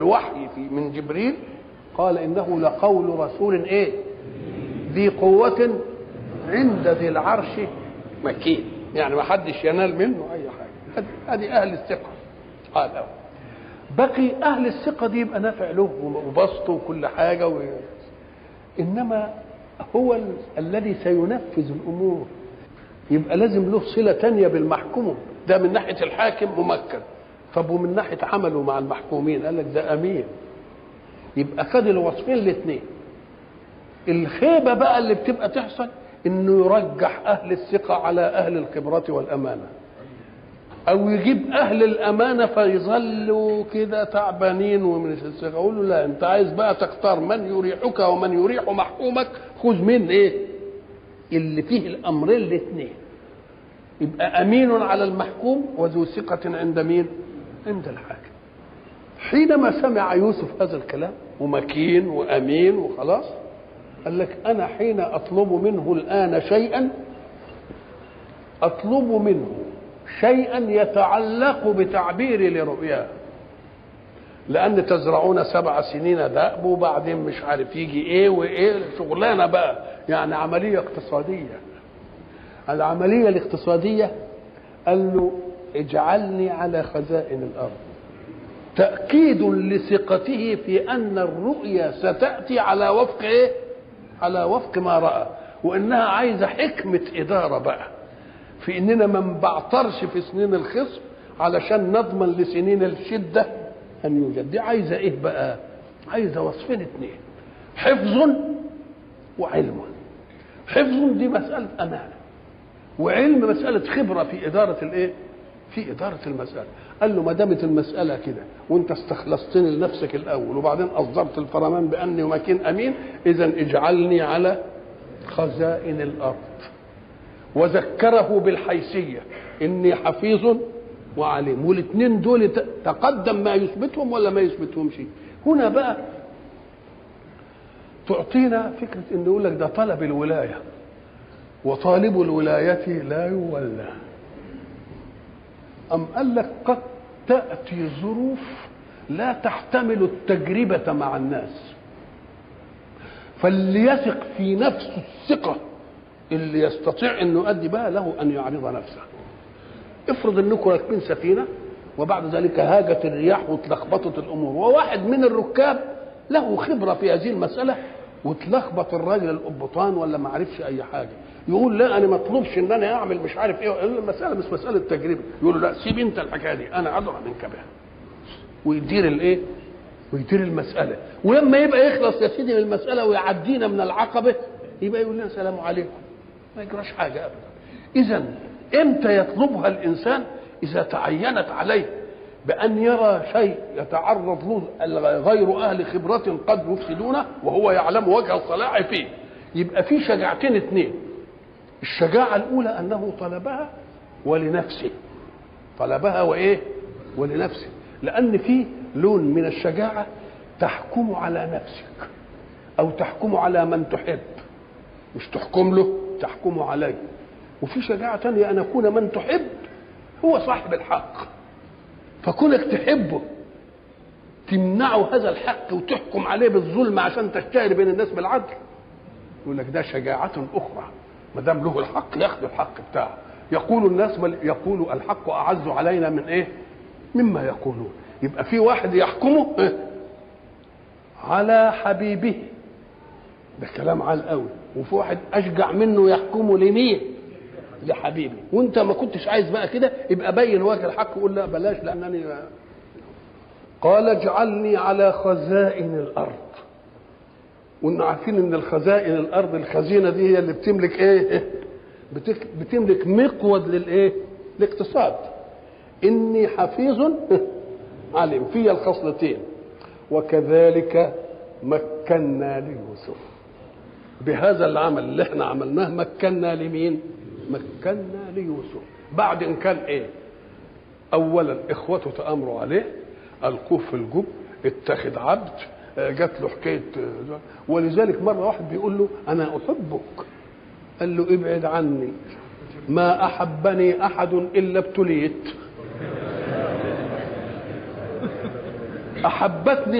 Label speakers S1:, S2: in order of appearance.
S1: الوحي في من جبريل قال انه لقول رسول ايه ذي قوة عند ذي العرش مكين يعني ما حدش ينال منه اي حاجة هذه اهل الثقة قال أو. بقي اهل الثقة دي يبقى نافع له وبسطه وكل حاجة و... انما هو ال... الذي سينفذ الامور يبقى لازم له صلة تانية بالمحكوم ده من ناحية الحاكم ممكن طب ومن ناحية عمله مع المحكومين قال لك ده أمين يبقى خد الوصفين الاثنين الخيبة بقى اللي بتبقى تحصل انه يرجح اهل الثقة على اهل الخبرة والامانة او يجيب اهل الامانة فيظلوا كده تعبانين ومن الثقة اقول له لا انت عايز بقى تختار من يريحك ومن يريح محكومك خذ من ايه اللي فيه الامرين الاثنين يبقى امين على المحكوم وذو ثقة عند مين عند الحاكم حينما سمع يوسف هذا الكلام ومكين وامين وخلاص قال لك انا حين اطلب منه الان شيئا اطلب منه شيئا يتعلق بتعبيري لرؤياه لان تزرعون سبع سنين دأب وبعدين مش عارف يجي ايه وايه شغلانه بقى يعني عمليه اقتصاديه العمليه الاقتصاديه قال له اجعلني على خزائن الارض تأكيد لثقته في أن الرؤيا ستأتي على وفق إيه؟ على وفق ما رأى وإنها عايزة حكمة إدارة بقى في إننا ما نبعترش في سنين الخصم علشان نضمن لسنين الشدة أن يوجد دي عايزة إيه بقى؟ عايزة وصفين اتنين حفظ وعلم حفظ دي مسألة أمانة وعلم مسألة خبرة في إدارة الإيه؟ في إدارة المسألة قال له ما دامت المسألة كده وأنت استخلصتني لنفسك الأول وبعدين أصدرت الفرمان بأني مكين أمين إذا اجعلني على خزائن الأرض وذكره بالحيثية إني حفيظ وعليم والاثنين دول تقدم ما يثبتهم ولا ما يثبتهمش هنا بقى تعطينا فكرة إن يقول لك ده طلب الولاية وطالب الولاية لا يولى أم قال لك قد تأتي ظروف لا تحتمل التجربة مع الناس فليثق في نفسه الثقة اللي يستطيع أن يؤدي بها له أن يعرض نفسه افرض أنكم راكبين سفينة وبعد ذلك هاجت الرياح وتلخبطت الأمور وواحد من الركاب له خبرة في هذه المسألة وتلخبط الراجل القبطان ولا ما عرفش أي حاجة يقول لا انا ما اطلبش ان انا اعمل مش عارف ايه المساله مش مساله تجربه يقول له لا سيب انت الحكايه دي انا ادرى منك بها ويدير الايه ويدير المساله ولما يبقى يخلص يا سيدي من المساله ويعدينا من العقبه يبقى يقول لنا سلام عليكم ما يجراش حاجه ابدا اذا امتى يطلبها الانسان اذا تعينت عليه بان يرى شيء يتعرض له غير اهل خبره قد يفسدونه وهو يعلم وجه الصلاح فيه يبقى في شجاعتين اثنين الشجاعة الأولى أنه طلبها ولنفسه طلبها وإيه ولنفسه لأن في لون من الشجاعة تحكم على نفسك أو تحكم على من تحب مش تحكم له تحكم عليه وفي شجاعة تانية أن يكون من تحب هو صاحب الحق فكونك تحبه تمنعه هذا الحق وتحكم عليه بالظلم عشان تشتهر بين الناس بالعدل يقول لك ده شجاعة أخرى ما دام له الحق ياخذ الحق بتاعه يقول الناس بل يقول الحق اعز علينا من ايه مما يقولون يبقى في واحد يحكمه إيه؟ على حبيبه ده كلام عال قوي وفي واحد اشجع منه يحكمه لمين لحبيبي وانت ما كنتش عايز بقى كده يبقى بين وجه الحق وقول لا بلاش لانني قال اجعلني على خزائن الارض وان عارفين ان الخزائن الارض الخزينه دي هي اللي بتملك ايه بتملك مقود للايه الاقتصاد اني حفيظ علم في الخصلتين وكذلك مكنا ليوسف بهذا العمل اللي احنا عملناه مكنا لمين مكنا ليوسف بعد ان كان ايه اولا اخوته تامروا عليه القوه في الجب اتخذ عبد جات له حكايه ولذلك مره واحد بيقول له انا احبك قال له ابعد عني ما احبني احد الا ابتليت احبتني